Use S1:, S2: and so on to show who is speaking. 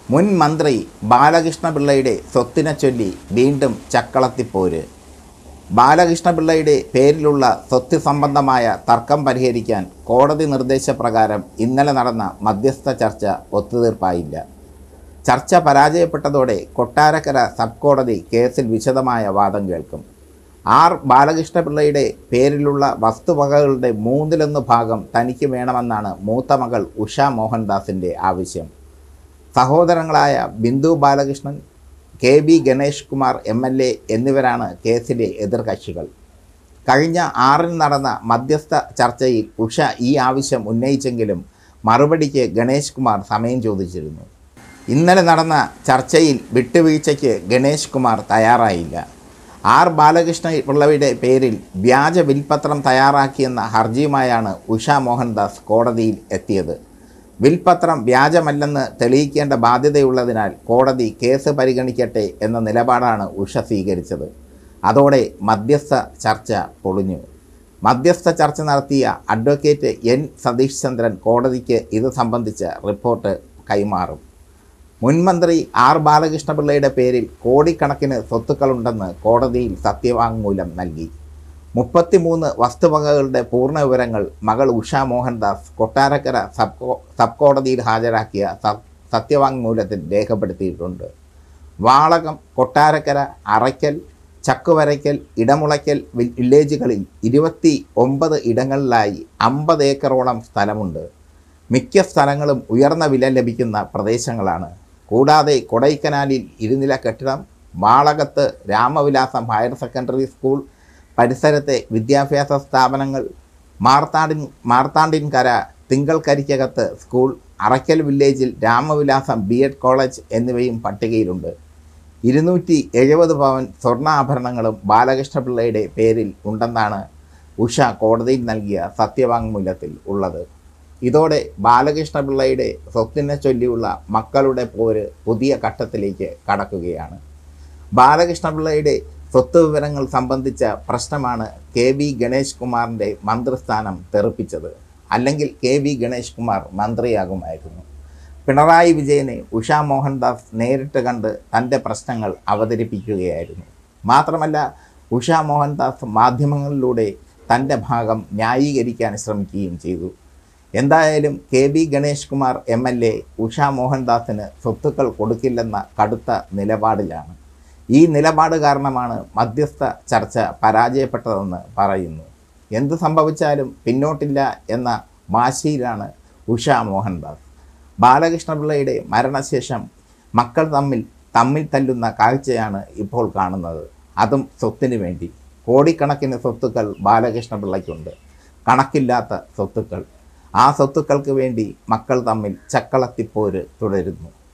S1: മുൻ മന്ത്രി ബാലകൃഷ്ണപിള്ളയുടെ സ്വത്തിനെ ചൊല്ലി വീണ്ടും ചക്കളത്തിപ്പോര് ബാലകൃഷ്ണപിള്ളയുടെ പേരിലുള്ള സ്വത്ത് സംബന്ധമായ തർക്കം പരിഹരിക്കാൻ കോടതി നിർദ്ദേശപ്രകാരം ഇന്നലെ നടന്ന മധ്യസ്ഥ ചർച്ച ഒത്തുതീർപ്പായില്ല ചർച്ച പരാജയപ്പെട്ടതോടെ കൊട്ടാരക്കര സബ് കോടതി കേസിൽ വിശദമായ വാദം കേൾക്കും ആർ ബാലകൃഷ്ണപിള്ളയുടെ പേരിലുള്ള വസ്തുവകകളുടെ മൂന്നിലൊന്ന് ഭാഗം തനിക്ക് വേണമെന്നാണ് മൂത്ത മകൾ ഉഷ മോഹൻദാസിൻ്റെ ആവശ്യം സഹോദരങ്ങളായ Bindu Balakrishnan K B Ganesh Kumar M L A എന്നിവരാണ് കേസിലെ എതിർകക്ഷികൾ കഴിഞ്ഞ ആറിന് നടന്ന മധ്യസ്ഥ ചർച്ചയിൽ ഉഷ ഈ ആവശ്യം ഉന്നയിച്ചെങ്കിലും മറുപടിക്ക് ഗണേഷ് കുമാർ സമയം ചോദിച്ചിരുന്നു ഇന്നലെ നടന്ന ചർച്ചയിൽ വിട്ടുവീഴ്ചയ്ക്ക് ഗണേഷ് കുമാർ തയ്യാറായില്ല ആർ ബാലകൃഷ്ണ പിള്ളയുടെ പേരിൽ വ്യാജ വിൽപത്രം തയ്യാറാക്കിയെന്ന ഹർജിയുമായാണ് ഉഷ മോഹൻദാസ് കോടതിയിൽ എത്തിയത് വിൽപത്രം വ്യാജമല്ലെന്ന് തെളിയിക്കേണ്ട ബാധ്യതയുള്ളതിനാൽ കോടതി കേസ് പരിഗണിക്കട്ടെ എന്ന നിലപാടാണ് ഉഷ സ്വീകരിച്ചത് അതോടെ മധ്യസ്ഥ ചർച്ച പൊളിഞ്ഞു മധ്യസ്ഥ ചർച്ച നടത്തിയ അഡ്വക്കേറ്റ് എൻ സതീഷ് ചന്ദ്രൻ കോടതിക്ക് ഇത് സംബന്ധിച്ച റിപ്പോർട്ട് കൈമാറും മുൻമന്ത്രി ആർ ബാലകൃഷ്ണപിള്ളയുടെ പേരിൽ കോടിക്കണക്കിന് സ്വത്തുക്കളുണ്ടെന്ന് കോടതിയിൽ സത്യവാങ്മൂലം നൽകി മുപ്പത്തിമൂന്ന് വസ്തുവകകളുടെ പൂർണ്ണ വിവരങ്ങൾ മകൾ Usha Mohandas Kottarakkara sub co sub കോടതിയിൽ ഹാജരാക്കിയ സ- സത്യവാങ്മൂലത്തിൽ രേഖപ്പെടുത്തിയിട്ടുണ്ട് വാളകം കൊട്ടാരക്കര അറയ്ക്കൽ ചക്കുവരയ്ക്കൽ ഇടമുളയ്ക്കൽ വി- വില്ലേജുകളിൽ ഇരുപത്തി ഒമ്പത് ഇടങ്ങളിലായി അമ്പത് ഏക്കറോളം സ്ഥലമുണ്ട് മിക്ക സ്ഥലങ്ങളും ഉയർന്ന വില ലഭിക്കുന്ന പ്രദേശങ്ങളാണ് കൂടാതെ കൊടൈക്കനാലിൽ ഇരുനില കെട്ടിടം വാളകത്ത് രാമവിലാസം ഹയർ സെക്കൻഡറി സ്കൂൾ പരിസരത്തെ വിദ്യാഭ്യാസ സ്ഥാപനങ്ങൾ മാർത്താണ്ടിൻ മാർത്താണ്ടിൻകര തിങ്കൾക്കരിക്കകത്ത് സ്കൂൾ അറയ്ക്കൽ വില്ലേജിൽ രാമവിലാസം ബി എഡ് കോളേജ് എന്നിവയും പട്ടികയിലുണ്ട് ഇരുന്നൂറ്റി എഴുപത് പവൻ സ്വർണ്ണാഭരണങ്ങളും ബാലകൃഷ്ണപിള്ളയുടെ പേരിൽ ഉണ്ടെന്നാണ് ഉഷ കോടതിയിൽ നൽകിയ സത്യവാങ്മൂലത്തിൽ ഉള്ളത് ഇതോടെ ബാലകൃഷ്ണപിള്ളയുടെ സ്വത്തിനെ ചൊല്ലിയുള്ള മക്കളുടെ പോര് പുതിയ ഘട്ടത്തിലേക്ക് കടക്കുകയാണ് ബാലകൃഷ്ണപിള്ളയുടെ സ്വത്ത് വിവരങ്ങൾ സംബന്ധിച്ച പ്രശ്നമാണ് കെ വി ഗണേഷ് കുമാറിൻ്റെ മന്ത്രിസ്ഥാനം തെറിപ്പിച്ചത് അല്ലെങ്കിൽ കെ വി ഗണേഷ് കുമാർ മന്ത്രിയാകുമായിരുന്നു പിണറായി വിജയനെ ഉഷ മോഹൻദാസ് നേരിട്ട് കണ്ട് തൻ്റെ പ്രശ്നങ്ങൾ അവതരിപ്പിക്കുകയായിരുന്നു മാത്രമല്ല ഉഷ മോഹൻദാസ് മാധ്യമങ്ങളിലൂടെ തൻ്റെ ഭാഗം ന്യായീകരിക്കാൻ ശ്രമിക്കുകയും ചെയ്തു എന്തായാലും K B Ganesh Kumar M L A Usha മോഹൻദാസിന് സ്വത്തുക്കൾ കൊടുക്കില്ലെന്ന കടുത്ത നിലപാടിലാണ് ഈ നിലപാട് കാരണമാണ് മധ്യസ്ഥ ചർച്ച പരാജയപ്പെട്ടതെന്ന് പറയുന്നു എന്ത് സംഭവിച്ചാലും പിന്നോട്ടില്ല എന്ന വാശിയിലാണ് ഉഷ മോഹൻദാസ് ബാലകൃഷ്ണപിള്ളയുടെ മരണശേഷം മക്കൾ തമ്മിൽ തമ്മിൽ തല്ലുന്ന കാഴ്ചയാണ് ഇപ്പോൾ കാണുന്നത് അതും സ്വത്തിന് വേണ്ടി കോടിക്കണക്കിന് സ്വത്തുക്കൾ ബാലകൃഷ്ണപിള്ളയ്ക്കുണ്ട് കണക്കില്ലാത്ത സ്വത്തുക്കൾ ആ സ്വത്തുക്കൾക്ക് വേണ്ടി മക്കൾ തമ്മിൽ ചക്കളത്തിപ്പോര് തുടരുന്നു